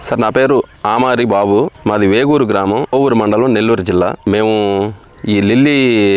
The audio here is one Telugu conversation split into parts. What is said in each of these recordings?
సార్ నా పేరు ఆమారి బాబు మాది వేగూరు గ్రామం కోవూరు మండలం నెల్లూరు జిల్లా మేము ఈ లిల్లీ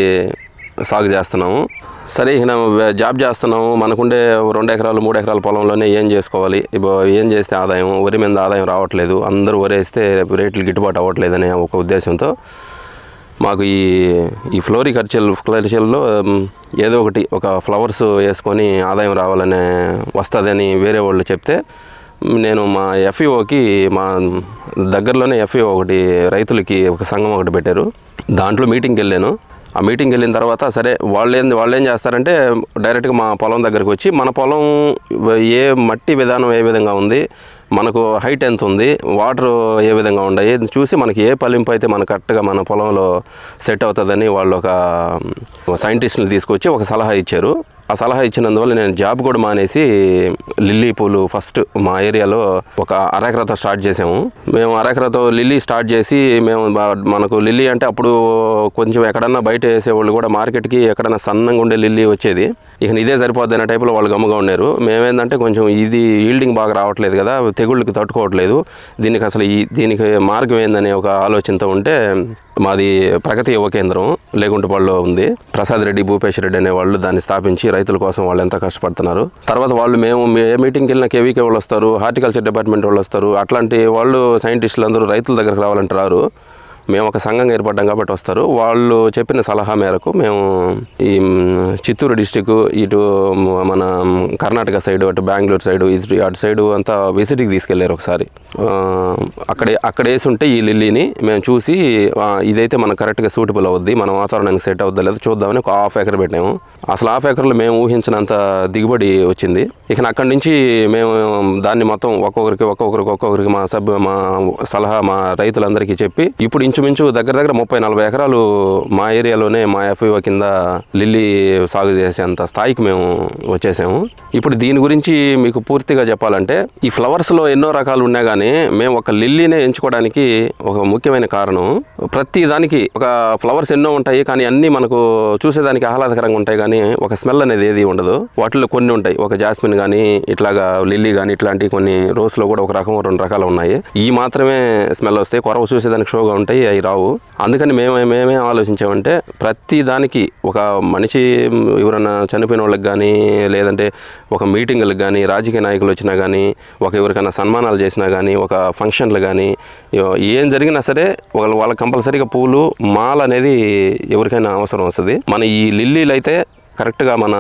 సాగు చేస్తున్నాము సరే ఇక నా జాబ్ చేస్తున్నాము మనకుండే రెండు ఎకరాలు మూడు ఎకరాల పొలంలోనే ఏం చేసుకోవాలి ఇప్పుడు ఏం చేస్తే ఆదాయం వరి మీద ఆదాయం రావట్లేదు అందరూ వరి వేస్తే రేట్లు గిట్టుబాటు అవ్వట్లేదనే ఒక ఉద్దేశంతో మాకు ఈ ఈ ఫ్లోరికల్చర్ కల్చర్లో ఉమ్, ఏదో ఒకటి ఒక ఫ్లవర్స్ వేసుకొని ఆదాయం రావాలనే వస్తుందని వేరే వాళ్ళు చెప్తే ఉమ్, నేను మా ఎఫ్ఈఓకి మా దగ్గరలోనే ఎఫ్ఈఓ ఒకటి రైతులకి ఒక సంఘం ఒకటి పెట్టారు దాంట్లో మీటింగ్కి వెళ్ళాను ఆ మీటింగ్కి వెళ్ళిన తర్వాత సరే వాళ్ళు ఏం వాళ్ళు ఏం చేస్తారంటే డైరెక్ట్గా మా పొలం దగ్గరికి వచ్చి మన పొలం ఏ మట్టి విధానం ఏ విధంగా ఉంది మనకు హైట్ ఎంత ఉంది వాటర్ ఏ విధంగా ఉన్నాయి ఇది చూసి మనకి ఏ పలింపు అయితే మన కరెక్ట్గా మన పొలంలో సెట్ అవుతుందని వాళ్ళు ఒక సైంటిస్ట్ని తీసుకొచ్చి ఒక సలహా ఇచ్చారు ఆ సలహా ఇచ్చినందువల్ల నేను జాబ్ కూడా మానేసి లిల్లీ పూలు ఫస్ట్ మా ఏరియాలో ఒక అరెకరాతో స్టార్ట్ చేసాము మేము అరెకరాతో లిల్లీ స్టార్ట్ చేసి మేము బా- మనకు లిల్లీ అంటే అప్పుడు కొంచెం ఎక్కడన్నా బయట వేసేవాళ్ళు కూడా మార్కెట్కి ఎక్కడన్నా సన్నంగా ఉండే లిల్లీ వచ్చేది ఇక ఇదే సరిపోద్ది అనే టైపులో వాళ్ళు గమ్ముగా ఉన్నారు మేమేందంటే కొంచెం ఇది ఈల్డింగ్ బాగా రావట్లేదు కదా తెగుళ్ళకి తట్టుకోవట్లేదు దీనికి అసలు ఈ దీనికి మార్గం ఏందనే ఒక ఆలోచనతో ఉంటే మాది ప్రగతి యువ కేంద్రం లేకుంటపాడులో ఉంది ప్రసాద్ రెడ్డి భూపేష్ రెడ్డి అనే వాళ్ళు దాన్ని స్థాపించి రైతుల కోసం వాళ్ళు ఎంత కష్టపడుతున్నారు తర్వాత వాళ్ళు మేము ఏ మీటింగ్కి వెళ్ళినా కేవీకే వాళ్ళు వస్తారు హార్టికల్చర్ డిపార్ట్మెంట్ వాళ్ళు వస్తారు అట్లాంటి వాళ్ళు సైంటిస్టులు అందరూ రైతుల దగ్గరికి రావాలంటే రారు మేము ఒక సంఘంగా ఏర్పడ్డాం కాబట్టి వస్తారు వాళ్ళు చెప్పిన సలహా మేరకు మేము ఈ మ్, చిత్తూరు డిస్టిక్ ఇటు మ- మన కర్ణాటక సైడ్ అటు బెంగళూరు సైడ్ ఇటు అటు సైడ్ అంతా విజిట్కి తీసుకెళ్లారు ఒకసారి ఆ, అక్కడే అక్కడ వేసి ఉంటే ఈ లిల్లీని మేము చూసి ఆ, ఇదైతే మనకు కరెక్ట్గా సూటబుల్ అవుద్ది మన వాతావరణానికి సెట్ అవుద్దా లేదో చూద్దామని ఒక హాఫ్ ఎకర్ పెట్టాము అసలు హాఫ్ ఎకర్లో మేము ఊహించినంత దిగుబడి వచ్చింది ఇక అక్కడి నుంచి మేము దాన్ని మొత్తం ఒక్కొక్కరికి ఒక్కొక్కరికి ఒక్కొక్కరికి మా సభ్యు మా సలహా మా రైతులందరికీ చెప్పి ఇప్పుడు ఇంచుమించు దగ్గర దగ్గర ముప్పై నలభై ఎకరాలు మా ఏరియాలోనే మా ఎఫ్ఐఓ కింద లిల్లీ సాగు చేసేంత స్థాయికి మేము వచ్చేసాము ఇప్పుడు దీని గురించి మీకు పూర్తిగా చెప్పాలంటే ఈ ఫ్లవర్స్లో ఎన్నో రకాలు ఉన్నా కానీ మేము ఒక లిల్లీనే ఎంచుకోవడానికి ఒక ముఖ్యమైన కారణం ప్రతి దానికి ఒక ఫ్లవర్స్ ఎన్నో ఉంటాయి కానీ అన్నీ మనకు చూసేదానికి ఆహ్లాదకరంగా ఉంటాయి కానీ ఒక స్మెల్ అనేది ఏది ఉండదు వాటిలో కొన్ని ఉంటాయి ఒక జాస్మిన్ కానీ ఇట్లాగా లిల్లీ కానీ ఇట్లాంటి కొన్ని రోస్లో కూడా ఒక రకం రెండు రకాలు ఉన్నాయి ఈ మాత్రమే స్మెల్ వస్తాయి కొరవ చూసేదానికి షోగా ఉంటాయి అవి రావు అందుకని మేము మేమే ఆలోచించామంటే ప్రతి దానికి ఒక మనిషి మ్, ఎవరైనా చనిపోయిన వాళ్ళకి కానీ లేదంటే ఒక మీటింగులకు కానీ రాజకీయ నాయకులు వచ్చినా కానీ ఒక ఎవరికైనా సన్మానాలు చేసినా కానీ ఒక ఫంక్షన్లు కానీ ఇవ- ఏం జరిగినా సరే వాళ్ళు వాళ్ళకి కంపల్సరీగా పూలు మాల అనేది ఎవరికైనా అవసరం వస్తుంది మన ఈ లిల్లీలు అయితే కరెక్ట్గా మన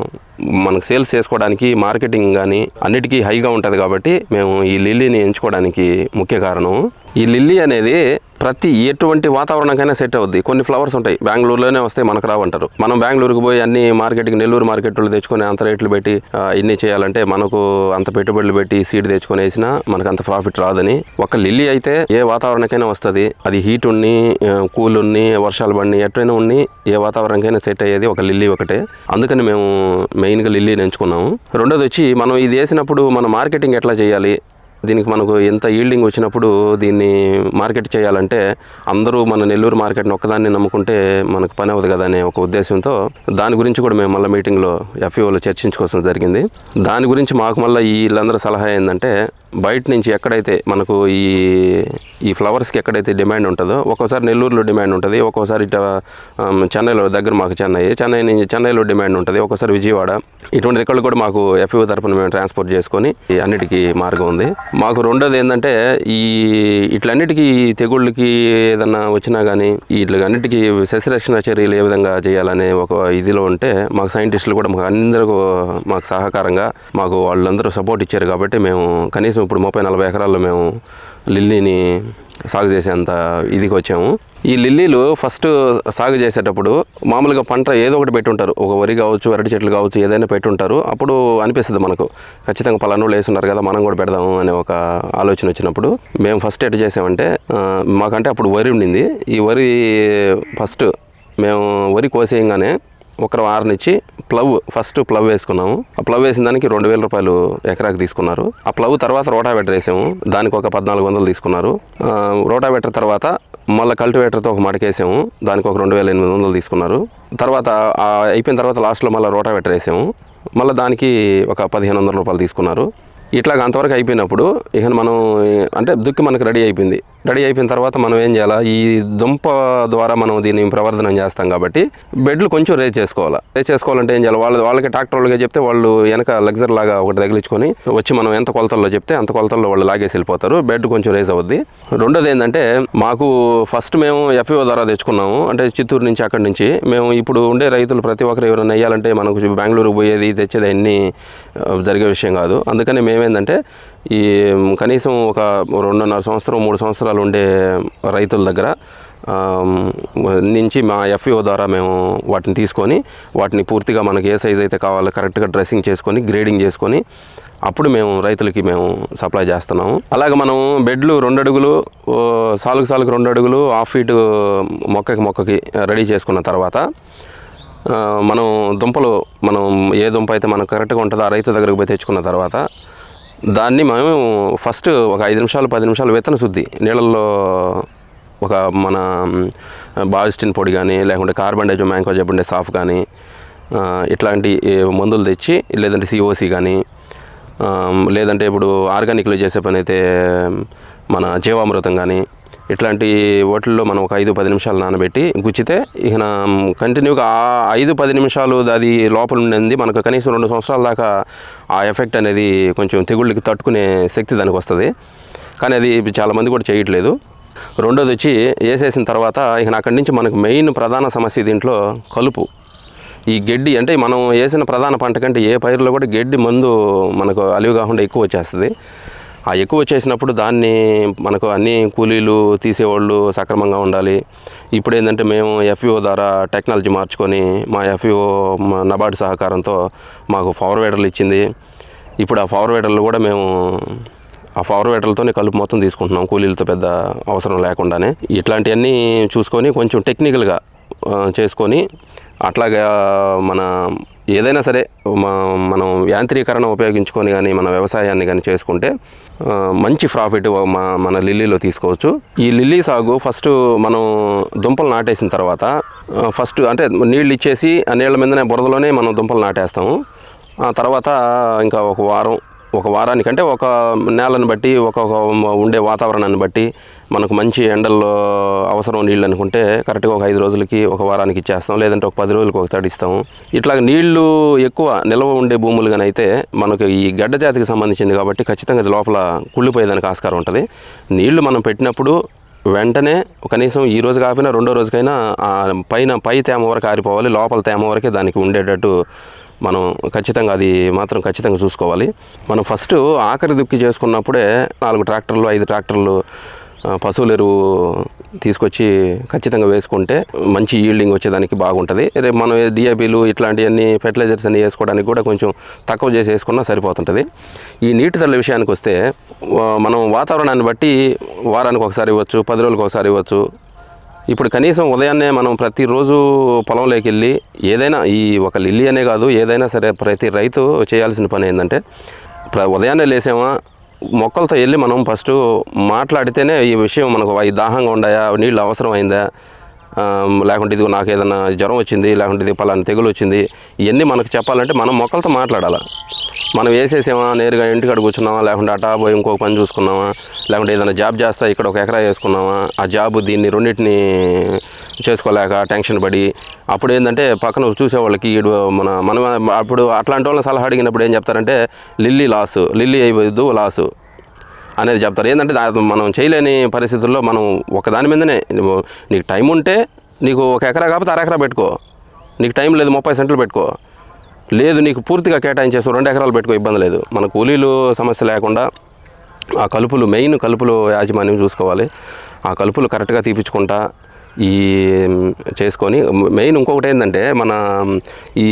మనకు సేల్స్ చేసుకోవడానికి మార్కెటింగ్ కానీ అన్నిటికీ హైగా ఉంటుంది కాబట్టి మేము ఈ లిల్లీని ఎంచుకోవడానికి ముఖ్య కారణం ఈ లిల్లీ అనేది ప్రతి ఎటువంటి వాతావరణంకైనా సెట్ అవుద్ది కొన్ని ఫ్లవర్స్ ఉంటాయి బెంగళూరులోనే వస్తాయి మనకు రావంటారు మనం బెంగళూరుకి పోయి అన్ని మార్కెట్కి నెల్లూరు మార్కెట్లో తెచ్చుకొని అంత రేట్లు పెట్టి ఆ, ఇన్ని చేయాలంటే మనకు అంత పెట్టుబడులు పెట్టి సీడ్ తెచ్చుకొని వేసినా మనకు అంత ప్రాఫిట్ రాదని ఒక లిల్లీ అయితే ఏ వాతావరణకైనా వస్తుంది అది హీట్ ఉన్ని కూల్ ఉన్ని వర్షాలు పడిని ఎట్లయినా ఉన్ని ఏ వాతావరణకైనా సెట్ అయ్యేది ఒక లిల్లీ ఒకటే అందుకని మేము మెయిన్గా లిల్లీని ఎంచుకున్నాము రెండోది వచ్చి మనం ఇది వేసినప్పుడు మన మార్కెటింగ్ ఎట్లా చేయాలి దీనికి మనకు ఎంత ఈల్డింగ్ వచ్చినప్పుడు దీన్ని మార్కెట్ చేయాలంటే అందరూ మన నెల్లూరు మార్కెట్ని ఒక్కదాన్ని నమ్ముకుంటే మనకు పని అవ్వదు కదా అనే ఒక ఉద్దేశంతో దాని గురించి కూడా మేము మళ్ళీ మీటింగ్లో ఎఫ్ఈఓలో చర్చించుకోవాల్సిన జరిగింది దాని గురించి మాకు మళ్ళీ వీళ్ళందరూ సలహా ఏంటంటే బయట నుంచి ఎక్కడైతే మనకు ఈ ఈ ఫ్లవర్స్కి ఎక్కడైతే డిమాండ్ ఉంటుందో ఒక్కోసారి నెల్లూరులో డిమాండ్ ఉంటుంది ఒక్కోసారి ఇట ఆమ్, చెన్నైలో దగ్గర మాకు చెన్నై చెన్నై నుంచి చెన్నైలో డిమాండ్ ఉంటుంది ఒక్కోసారి విజయవాడ ఇటువంటి ఇక్కడ కూడా మాకు ఎఫ్ఈఓ తరపున మేము ట్రాన్స్పోర్ట్ చేసుకొని ఈ అన్నిటికీ మార్గం ఉంది మాకు రెండోది ఏంటంటే ఈ ఇట్లన్నిటికీ ఈ తెగుళ్ళకి ఏదన్నా వచ్చినా కానీ వీటి అన్నిటికీ సస్యరక్షణ చర్యలు ఏ విధంగా చేయాలనే ఒక ఇదిలో ఉంటే మాకు సైంటిస్టులు కూడా మాకు అందరూ మాకు సహకారంగా మాకు వాళ్ళందరూ సపోర్ట్ ఇచ్చారు కాబట్టి మేము కనీసం ఇప్పుడు ముప్పై నలభై ఎకరాల్లో మేము లిల్లీని సాగు చేసేంత ఇదికి వచ్చాము ఈ లిల్లీలు ఫస్ట్ సాగు చేసేటప్పుడు మామూలుగా పంట ఏదో ఒకటి పెట్టుంటారు ఒక వరి కావచ్చు అరటి చెట్లు కావచ్చు ఏదైనా పెట్టుంటారు అప్పుడు అనిపిస్తుంది మనకు ఖచ్చితంగా పలానోళ్ళు వేస్తున్నారు కదా మనం కూడా పెడదాము అనే ఒక ఆలోచన వచ్చినప్పుడు మేము ఫస్ట్ ఎట్ చేసామంటే ఆ, మాకంటే అప్పుడు వరి ఉండింది ఈ వరి ఫస్ట్ మేము వరి కోసేయంగానే ఒకరు ఆరునిచ్చి ప్లవ్ ఫస్ట్ ప్లవ్ వేసుకున్నాము ఆ ప్లవ్ వేసిన దానికి రెండు వేల రూపాయలు ఎకరాకి తీసుకున్నారు ఆ ప్లవ్ తర్వాత రోటావేటర్ వేసాము దానికి ఒక పద్నాలుగు వందలు తీసుకున్నారు ఆ, రోటావేటర్ తర్వాత మళ్ళీ కల్టివేటర్తో ఒక మడకేసాము దానికి ఒక రెండు వేల ఎనిమిది వందలు తీసుకున్నారు తర్వాత ఆ అయిపోయిన తర్వాత లాస్ట్లో మళ్ళీ రోటావేటర్ వేసాము మళ్ళీ దానికి ఒక పదిహేను వందల రూపాయలు తీసుకున్నారు ఇట్లాగ అంతవరకు అయిపోయినప్పుడు ఇక మనం అంటే దుక్కి మనకు రెడీ అయిపోయింది రెడీ అయిపోయిన తర్వాత మనం ఏం చేయాలా ఈ దుంప ద్వారా మనం దీన్ని ప్రవర్ధనం చేస్తాం కాబట్టి బెడ్లు కొంచెం రేజ్ చేసుకోవాలి రేజ్ చేసుకోవాలంటే ఏం చేయాలి వాళ్ళు వాళ్ళకి ట్రాక్టర్ వాళ్ళకి చెప్తే వాళ్ళు వెనక లగ్జర్ లాగా ఒకటి తగిలించుకొని వచ్చి మనం ఎంత కొలతల్లో చెప్తే అంత కొలతల్లో వాళ్ళు లాగేసి వెళ్ళిపోతారు బెడ్ కొంచెం రేజ్ అవుద్ది రెండోది ఏంటంటే మాకు ఫస్ట్ మేము ఎఫ్ఓ ద్వారా తెచ్చుకున్నాము అంటే చిత్తూరు నుంచి అక్కడి నుంచి మేము ఇప్పుడు ఉండే రైతులు ప్రతి ఒక్కరు ఎవరైనా నెయ్యాలంటే మనకు బెంగళూరు పోయేది తెచ్చేది అన్నీ ఆ, జరిగే విషయం కాదు అందుకని మేమేందంటే ఈ కనీసం ఒక రెండున్నర సంవత్సరం మూడు సంవత్సరాలు ఉండే రైతుల దగ్గర ఆ, నుంచి మా ఎఫ్ఈఓ ద్వారా మేము వాటిని తీసుకొని వాటిని పూర్తిగా మనకి ఏ సైజ్ అయితే కావాలో కరెక్ట్గా డ్రెస్సింగ్ చేసుకొని గ్రేడింగ్ చేసుకొని అప్పుడు మేము రైతులకి మేము సప్లై చేస్తున్నాము అలాగే మనం బెడ్లు రెండు అడుగులు ఓ, సాలుకు సాలుకు రెండు అడుగులు హాఫ్ ఫీట్ మొక్కకి మొక్కకి రెడీ చేసుకున్న తర్వాత ఆ, మనం దుంపలు మనం ఏ దుంప అయితే మనకు కరెక్ట్గా ఉంటుందో ఆ రైతు దగ్గరకు పోయి తెచ్చుకున్న తర్వాత దాన్ని మేము ఫస్ట్ ఒక ఐదు నిమిషాలు పది నిమిషాలు విత్తన శుద్ధి నీళ్ళల్లో ఒక మన బావిస్టిన్ పొడి కానీ లేకుంటే కార్బన్ డైజో మ్యాంకో చెప్పండి సాఫ్ కానీ ఆ, ఇట్లాంటి ఏ మందులు తెచ్చి లేదంటే సిఓసి కానీ ఆ, లేదంటే ఇప్పుడు ఆర్గానిక్లో చేసే పని అయితే మన జీవామృతం కానీ ఇట్లాంటి వాటిల్లో మనం ఒక ఐదు పది నిమిషాలు నానబెట్టి గుచ్చితే ఇక కంటిన్యూగా ఆ ఐదు పది నిమిషాలు అది లోపల ఉండింది మనకు కనీసం రెండు సంవత్సరాల దాకా ఆ ఎఫెక్ట్ అనేది కొంచెం తెగుళ్ళకి తట్టుకునే శక్తి దానికి వస్తుంది కానీ అది చాలామంది కూడా చేయట్లేదు రెండోది వచ్చి వేసేసిన తర్వాత ఇక అక్కడి నుంచి మనకు మెయిన్ ప్రధాన సమస్య దీంట్లో కలుపు ఈ గడ్డి అంటే మనం వేసిన ప్రధాన పంట కంటే ఏ పైరులో కూడా గడ్డి మందు మనకు అలివి కాకుండా ఎక్కువ వచ్చేస్తుంది ఆ ఎక్కువ వచ్చేసినప్పుడు దాన్ని మనకు అన్ని కూలీలు తీసేవాళ్ళు సక్రమంగా ఉండాలి ఇప్పుడు ఏంటంటే మేము ఎఫ్ఈఓ ద్వారా టెక్నాలజీ మార్చుకొని మా ఎఫ్ఈఓ నబార్డు సహకారంతో మాకు పవర్ వేడర్లు ఇచ్చింది ఇప్పుడు ఆ పవర్ వేడర్లు కూడా మేము ఆ పవర్ వేటర్లతోనే కలుపు మొత్తం తీసుకుంటున్నాం కూలీలతో పెద్ద అవసరం లేకుండానే ఇట్లాంటివన్నీ చూసుకొని కొంచెం టెక్నికల్గా ఆ, చేసుకొని అట్లాగా మన ఏదైనా సరే మ- మనం యాంత్రీకరణ ఉపయోగించుకొని కానీ మన వ్యవసాయాన్ని కానీ చేసుకుంటే ఆ, మంచి ప్రాఫిట్ మా మన లిల్లీలో తీసుకోవచ్చు ఈ లిల్లీ సాగు ఫస్ట్ మనం దుంపలు నాటేసిన తర్వాత ఆ, ఫస్ట్ అంటే నీళ్ళు ఇచ్చేసి ఆ నీళ్ళ మీదనే బురదలోనే మనం దుంపలు నాటేస్తాము ఆ తర్వాత ఇంకా ఒక వారం ఒక వారానికంటే ఒక నేలను బట్టి ఒక ఒక ఉండే వాతావరణాన్ని బట్టి మనకు మంచి ఎండల్లో అవసరం నీళ్ళు అనుకుంటే కరెక్ట్గా ఒక ఐదు రోజులకి ఒక వారానికి ఇచ్చేస్తాం లేదంటే ఒక పది రోజులకి ఒక తడిస్తాము ఇట్లా నీళ్లు ఎక్కువ నిల్వ ఉండే భూములు కానీ అయితే మనకు ఈ గడ్డ జాతికి సంబంధించింది కాబట్టి ఖచ్చితంగా అది లోపల కుళ్ళిపోయేదానికి ఆస్కారం ఉంటుంది నీళ్లు మనం పెట్టినప్పుడు వెంటనే కనీసం ఈ రోజు కాకపోయినా రెండో రోజుకైనా ఆ పైన పై తేమ వరకు ఆరిపోవాలి లోపల తేమ వరకే దానికి ఉండేటట్టు మనం ఖచ్చితంగా అది మాత్రం ఖచ్చితంగా చూసుకోవాలి మనం ఫస్ట్ ఆఖరి దుక్కి చేసుకున్నప్పుడే నాలుగు ట్రాక్టర్లు ఐదు ట్రాక్టర్లు ఆ, పశువుల ఎరువు తీసుకొచ్చి ఖచ్చితంగా వేసుకుంటే మంచి ఈల్డింగ్ వచ్చేదానికి బాగుంటుంది రేపు మనం డిఐపీలు ఇట్లాంటివన్నీ ఫెర్టిలైజర్స్ అన్ని వేసుకోవడానికి కూడా కొంచెం తక్కువ చేసి వేసుకున్నా సరిపోతుంటుంది ఈ నీటి తల్లి విషయానికి వస్తే వా- మనం వాతావరణాన్ని బట్టి వారానికి ఒకసారి ఇవ్వచ్చు పది రోజులకు ఒకసారి ఇవ్వచ్చు ఇప్పుడు కనీసం ఉదయాన్నే మనం ప్రతిరోజు పొలంలోకి వెళ్ళి ఏదైనా ఈ ఒక లిల్లీ అనే కాదు ఏదైనా సరే ప్రతి రైతు చేయాల్సిన పని ఏంటంటే ప్ర- ఉదయాన్నే లేసామా మొక్కలతో వెళ్ళి మనం ఫస్ట్ మాట్లాడితేనే ఈ విషయం మనకు ఈ దాహంగా ఉండాయా నీళ్ళు అవసరం అయిందా ఆ, లేకుంటే ఇది నాకు ఏదైనా జ్వరం వచ్చింది లేకుంటే ఇది పలానా తెగులు వచ్చింది ఇవన్నీ మనకు చెప్పాలంటే మనం మొక్కలతో మాట్లాడాలి మనం వేసేసామా నేరుగా ఇంటికాడ కూర్చున్నామా లేకుంటే అటా పోయి ఇంకొక పని చూసుకున్నామా లేకుంటే ఏదైనా జాబ్ చేస్తా ఇక్కడ ఒక ఎకరా వేసుకున్నామా ఆ జాబ్ దీన్ని రెండింటిని చేసుకోలేక టెన్షన్ పడి అప్పుడు ఏంటంటే పక్కన చూసేవాళ్ళకి ఈడు మన మనం అప్పుడు అట్లాంటి వాళ్ళని సలహా అడిగినప్పుడు ఏం చెప్తారంటే లిల్లీ లాసు లిల్లీ అయిపోద్దు లాసు అనేది చెప్తారు ఏంటంటే దా- మనం చేయలేని పరిస్థితుల్లో మనం ఒకదాని మీదనే నువ్వు నీకు టైం ఉంటే నీకు ఒక ఎకరా కాకపోతే అర ఎకరా పెట్టుకో నీకు టైం లేదు ముప్పై సెంట్లు పెట్టుకో లేదు నీకు పూర్తిగా కేటాయించేసి రెండు ఎకరాలు పెట్టుకో ఇబ్బంది లేదు మన కూలీలు సమస్య లేకుండా ఆ కలుపులు మెయిన్ కలుపులు యాజమాన్యం చూసుకోవాలి ఆ కలుపులు కరెక్ట్గా తీపించుకుంటా ఈ చేసుకొని మెయిన్ ఇంకొకటి ఏంటంటే మన ఈ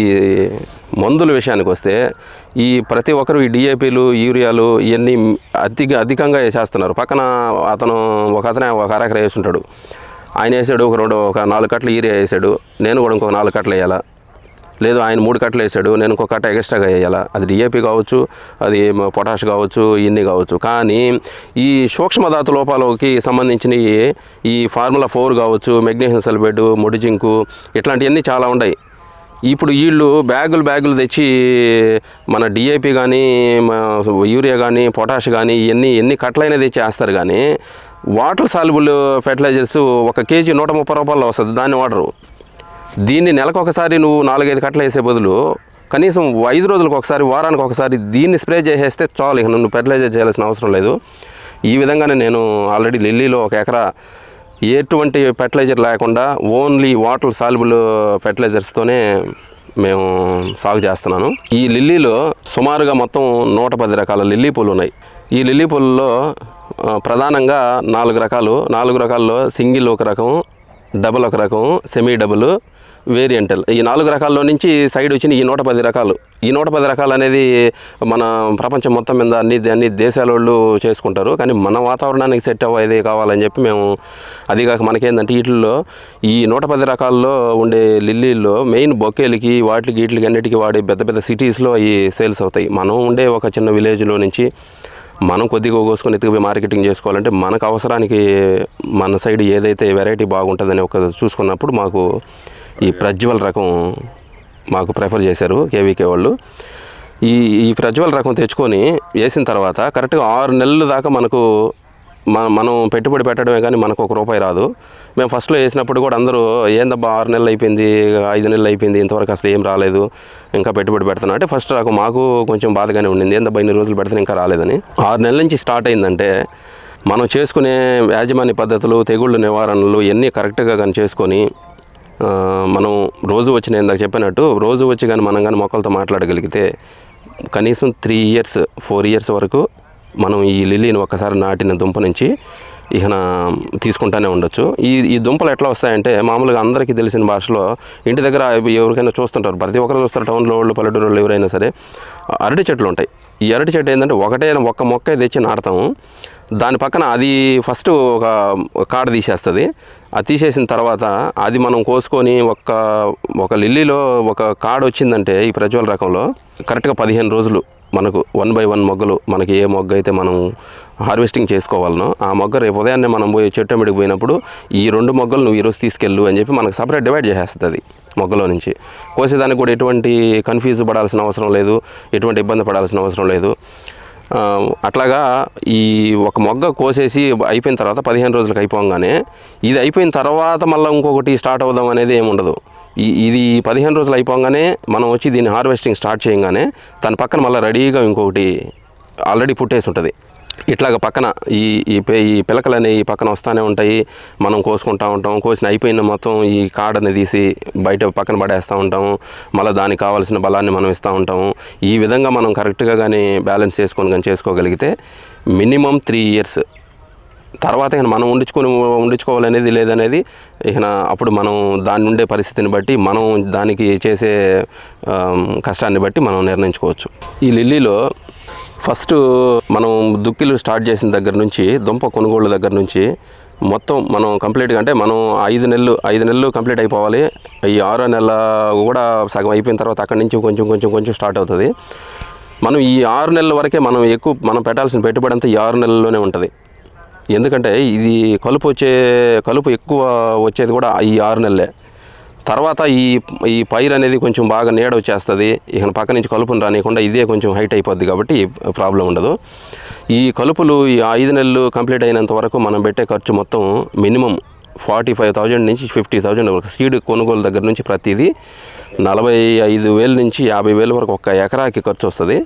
మందుల విషయానికి వస్తే ఈ ప్రతి ఒక్కరు ఈ డిఏపీలు యూరియాలు ఇవన్నీ అధిక అధికంగా వేసేస్తున్నారు పక్కన అతను ఒక అతనే ఒక అరెకర వేస్తుంటాడు ఆయన వేసాడు ఒక రెండు ఒక నాలుగు కట్టలు యూరియా వేసాడు నేను కూడా ఇంకొక నాలుగు కట్టలు వేయాలా లేదు ఆయన మూడు కట్టలు వేసాడు నేను ఇంకో కట్ట ఎక్స్ట్రాగా వేయాలా అది డిఏపి కావచ్చు అది మ- పొటాష్ కావచ్చు ఇన్ని కావచ్చు కానీ ఈ సూక్ష్మధాతు లోపాలకి సంబంధించిన ఈ ఫార్ములా ఫోర్ కావచ్చు మెగ్నీషియం సల్ఫేట్ ముడి జింకు ఇట్లాంటివన్నీ చాలా ఉన్నాయి ఇప్పుడు వీళ్ళు బ్యాగులు బ్యాగులు తెచ్చి మన డిఏపి కానీ యూరియా కానీ పొటాష్ కానీ ఇవన్నీ ఎన్ని కట్లైనా తెచ్చి వేస్తారు కానీ వాటర్ సాల్బుల్ ఫెర్టిలైజర్స్ ఒక కేజీ నూట ముప్పై రూపాయలు వస్తుంది దాన్ని వాడరు దీన్ని నెలకు ఒకసారి నువ్వు నాలుగైదు కట్టలు వేసే బదులు కనీసం ఐదు రోజులకు ఒకసారి వారానికి ఒకసారి దీన్ని స్ప్రే చేసేస్తే చాలు ఇక నువ్వు ఫెర్టిలైజర్ చేయాల్సిన అవసరం లేదు ఈ విధంగానే నేను ఆల్రెడీ లిల్లీలో ఒక ఎకరా ఎటువంటి ఫెర్టిలైజర్ లేకుండా ఓన్లీ వాటర్ సాల్బుల్ ఫెర్టిలైజర్స్తోనే మేము సాగు చేస్తున్నాను ఈ లిల్లీలో సుమారుగా మొత్తం నూట పది రకాల లిల్లీ పూలు ఉన్నాయి ఈ లిల్లీ పూలలో ఆ, ప్రధానంగా నాలుగు రకాలు నాలుగు రకాల్లో సింగిల్ ఒక రకం డబుల్ ఒక రకం సెమీ డబుల్ వేరియంటల్ ఈ నాలుగు రకాల్లో నుంచి సైడ్ వచ్చిన ఈ నూట పది రకాలు ఈ నూట పది రకాలు అనేది మన ప్రపంచం మొత్తం మీద అన్ని అన్ని దేశాల వాళ్ళు చేసుకుంటారు కానీ మన వాతావరణానికి సెట్ అవ్వేది కావాలని చెప్పి మేము అదిగాక మనకేందంటే వీటిల్లో ఈ నూట పది రకాల్లో ఉండే లిల్లీల్లో మెయిన్ బొకేలకి వాటికి వీటికి అన్నిటికీ వాడే పెద్ద పెద్ద సిటీస్లో అవి సేల్స్ అవుతాయి మనం ఉండే ఒక చిన్న విలేజ్లో నుంచి మనం కొద్దిగా కోసుకొని ఎత్తుకుపోయి మార్కెటింగ్ చేసుకోవాలంటే మనకు అవసరానికి మన సైడ్ ఏదైతే వెరైటీ బాగుంటుందని ఒక చూసుకున్నప్పుడు మాకు ఈ ప్రజ్వల్ రకం మాకు ప్రిఫర్ చేశారు కేవీకే వాళ్ళు ఈ ఈ ప్రజ్వల్ రకం తెచ్చుకొని వేసిన తర్వాత కరెక్ట్గా ఆరు నెలల దాకా మనకు మన మనం పెట్టుబడి పెట్టడమే కానీ మనకు ఒక రూపాయి రాదు మేము ఫస్ట్లో వేసినప్పుడు కూడా అందరూ ఏందబ్బా ఆరు నెలలు అయిపోయింది ఐదు నెలలు అయిపోయింది ఇంతవరకు అసలు ఏం రాలేదు ఇంకా పెట్టుబడి పెడుతున్నా అంటే ఫస్ట్ రకం మాకు కొంచెం బాధగానే ఉండింది ఏందబ్బా ఇన్ని రోజులు పెడితే ఇంకా రాలేదని ఆరు నెలల నుంచి స్టార్ట్ అయిందంటే మనం చేసుకునే యాజమాన్య పద్ధతులు తెగుళ్ళు నివారణలు ఇవన్నీ కరెక్ట్గా కానీ చేసుకొని ఆ, మనం రోజు వచ్చి నేను ఇందాక చెప్పినట్టు రోజు వచ్చి కానీ మనం కానీ మొక్కలతో మాట్లాడగలిగితే కనీసం త్రీ ఇయర్స్ ఫోర్ ఇయర్స్ వరకు మనం ఈ లిల్లీని ఒక్కసారి నాటిన దుంప నుంచి ఇక తీసుకుంటానే ఉండొచ్చు ఈ ఈ దుంపలు ఎట్లా వస్తాయంటే మామూలుగా అందరికీ తెలిసిన భాషలో ఇంటి దగ్గర ఎవరికైనా చూస్తుంటారు ప్రతి ఒక్కరు చూస్తారు టౌన్లో వాళ్ళు పల్లెటూరు వాళ్ళు ఎవరైనా సరే అరటి చెట్లు ఉంటాయి ఈ అరటి చెట్టు ఏంటంటే ఒకటే ఒక్క మొక్క తెచ్చి నాటుతాము దాని పక్కన అది ఫస్ట్ ఒక కాడ తీసేస్తుంది అది తీసేసిన తర్వాత అది మనం కోసుకొని ఒక్క ఒక లిల్లీలో ఒక కాడ వచ్చిందంటే ఈ ప్రజ్వల రకంలో కరెక్ట్గా పదిహేను రోజులు మనకు వన్ బై వన్ మొగ్గలు మనకి ఏ మొగ్గ అయితే మనం హార్వెస్టింగ్ చేసుకోవాలనో ఆ మొగ్గ రేపు ఉదయాన్నే మనం పోయి చెట్టు అమ్మిడికి పోయినప్పుడు ఈ రెండు మొగ్గలు నువ్వు ఈరోజు తీసుకెళ్ళు అని చెప్పి మనకు సపరేట్ డివైడ్ చేసేస్తుంది అది మొగ్గలో నుంచి కోసేదానికి కూడా ఎటువంటి కన్ఫ్యూజ్ పడాల్సిన అవసరం లేదు ఎటువంటి ఇబ్బంది పడాల్సిన అవసరం లేదు ఆ, అట్లాగా ఈ ఒక మొగ్గ కోసేసి అయిపోయిన తర్వాత పదిహేను రోజులకు అయిపోగానే ఇది అయిపోయిన తర్వాత మళ్ళీ ఇంకొకటి స్టార్ట్ అవుదాం అనేది ఏమి ఉండదు ఈ ఇది పదిహేను రోజులు అయిపోగానే మనం వచ్చి దీన్ని హార్వెస్టింగ్ స్టార్ట్ చేయగానే దాని పక్కన మళ్ళీ రెడీగా ఇంకొకటి ఆల్రెడీ పుట్టేసి ఉంటుంది ఇట్లాగ పక్కన ఈ ఈ పే ఈ పిలకలు అనేవి పక్కన వస్తూనే ఉంటాయి మనం కోసుకుంటా ఉంటాం కోసిన అయిపోయిన మొత్తం ఈ కాడని తీసి బయట పక్కన పడేస్తూ ఉంటాము మళ్ళీ దానికి కావాల్సిన బలాన్ని మనం ఇస్తూ ఉంటాము ఈ విధంగా మనం కరెక్ట్గా కానీ బ్యాలెన్స్ చేసుకొని కానీ చేసుకోగలిగితే మినిమం త్రీ ఇయర్స్ తర్వాత ఇక మనం ఉండించుకొని ఉండించుకోవాలనేది లేదనేది ఇక అప్పుడు మనం దాని ఉండే పరిస్థితిని బట్టి మనం దానికి చేసే ఆమ్, కష్టాన్ని బట్టి మనం నిర్ణయించుకోవచ్చు ఈ లిల్లీలో ఫస్ట్ మనం దుక్కిలు స్టార్ట్ చేసిన దగ్గర నుంచి దుంప కొనుగోళ్ళ దగ్గర నుంచి మొత్తం మనం కంప్లీట్గా అంటే మనం ఐదు నెలలు ఐదు నెలలు కంప్లీట్ అయిపోవాలి ఈ ఆరో నెల కూడా సగం అయిపోయిన తర్వాత అక్కడి నుంచి కొంచెం కొంచెం కొంచెం స్టార్ట్ అవుతుంది మనం ఈ ఆరు నెలల వరకే మనం ఎక్కువ మనం పెట్టాల్సిన పెట్టుబడి అంతా ఈ ఆరు నెలల్లోనే ఉంటుంది ఎందుకంటే ఇది కలుపు వచ్చే కలుపు ఎక్కువ వచ్చేది కూడా ఈ ఆరు నెలలే తర్వాత ఈ ఈ పైరు అనేది కొంచెం బాగా నీడ వచ్చేస్తుంది ఇక పక్క నుంచి కలుపును రానియకుండా ఇదే కొంచెం హైట్ అయిపోద్ది కాబట్టి ప్రాబ్లం ఉండదు ఈ కలుపులు ఈ ఐదు నెలలు కంప్లీట్ అయినంత వరకు మనం పెట్టే ఖర్చు మొత్తం మినిమం ఫార్టీ ఫైవ్ థౌజండ్ నుంచి ఫిఫ్టీ థౌజండ్ వరకు సీడ్ కొనుగోలు దగ్గర నుంచి ప్రతిదీ నలభై ఐదు వేల నుంచి యాభై వేల వరకు ఒక ఎకరాకి ఖర్చు వస్తుంది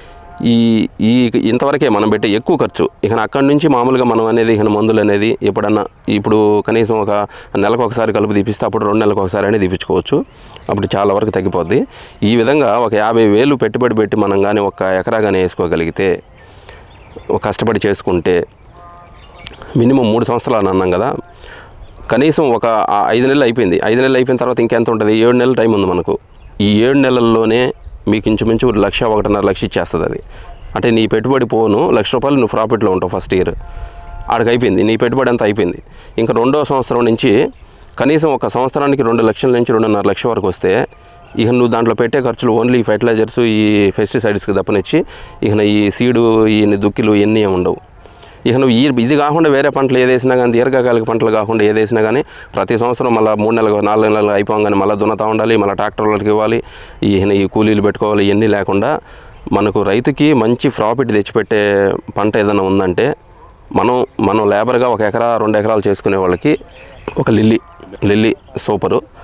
ఈ ఈ ఇంతవరకే మనం పెట్టే ఎక్కువ ఖర్చు ఇక అక్కడి నుంచి మామూలుగా మనం అనేది ఇక మందులు అనేది ఎప్పుడన్నా ఇప్పుడు కనీసం ఒక నెలకు ఒకసారి కలుపు తీపిస్తే అప్పుడు రెండు నెలలకు ఒకసారి అనేది తీపించుకోవచ్చు అప్పుడు చాలా వరకు తగ్గిపోద్ది ఈ విధంగా ఒక యాభై వేలు పెట్టుబడి పెట్టి మనం కానీ ఒక ఎకరా కానీ వేసుకోగలిగితే ఒక కష్టపడి చేసుకుంటే మినిమం మూడు సంవత్సరాలు అని అన్నాం కదా కనీసం ఒక ఆ ఐదు నెలలు అయిపోయింది ఐదు నెలలు అయిపోయిన తర్వాత ఇంకెంత ఉంటుంది ఏడు నెలల టైం ఉంది మనకు ఈ ఏడు నెలల్లోనే మీకు ఇంచుమించు లక్ష ఒకటిన్నర లక్ష ఇచ్చేస్తుంది అది అంటే నీ పెట్టుబడి పోను లక్ష రూపాయలు నువ్వు ప్రాఫిట్లో ఉంటావు ఫస్ట్ ఇయర్ ఆడికి అయిపోయింది నీ పెట్టుబడి అంతా అయిపోయింది ఇంకా రెండో సంవత్సరం నుంచి కనీసం ఒక సంవత్సరానికి రెండు లక్షల నుంచి రెండున్నర లక్ష వరకు వస్తే ఇక నువ్వు దాంట్లో పెట్టే ఖర్చులు ఓన్లీ ఫెర్టిలైజర్స్ ఈ పెస్టిసైడ్స్కి తప్పనిచ్చి ఇక ఈ సీడు ఈ దుక్కిలు ఇవన్నీ ఏమి ఉండవు ఇక నువ్వు ఈ ఇది కాకుండా వేరే పంటలు ఏది వేసినా కానీ దీర్ఘకాలిక పంటలు కాకుండా ఏది వేసినా కానీ ప్రతి సంవత్సరం మళ్ళీ మూడు నెలలు నాలుగు నెలలు అయిపోగానే మళ్ళీ దున్నతా ఉండాలి మళ్ళీ ట్రాక్టర్లకు ఇవ్వాలి ఈ ఈ కూలీలు పెట్టుకోవాలి ఇవన్నీ లేకుండా మనకు రైతుకి మంచి ప్రాఫిట్ తెచ్చిపెట్టే పంట ఏదైనా ఉందంటే మనం మనం లేబర్గా ఒక ఎకరా రెండు ఎకరాలు చేసుకునే వాళ్ళకి ఒక లిల్లీ లిల్లీ సూపరు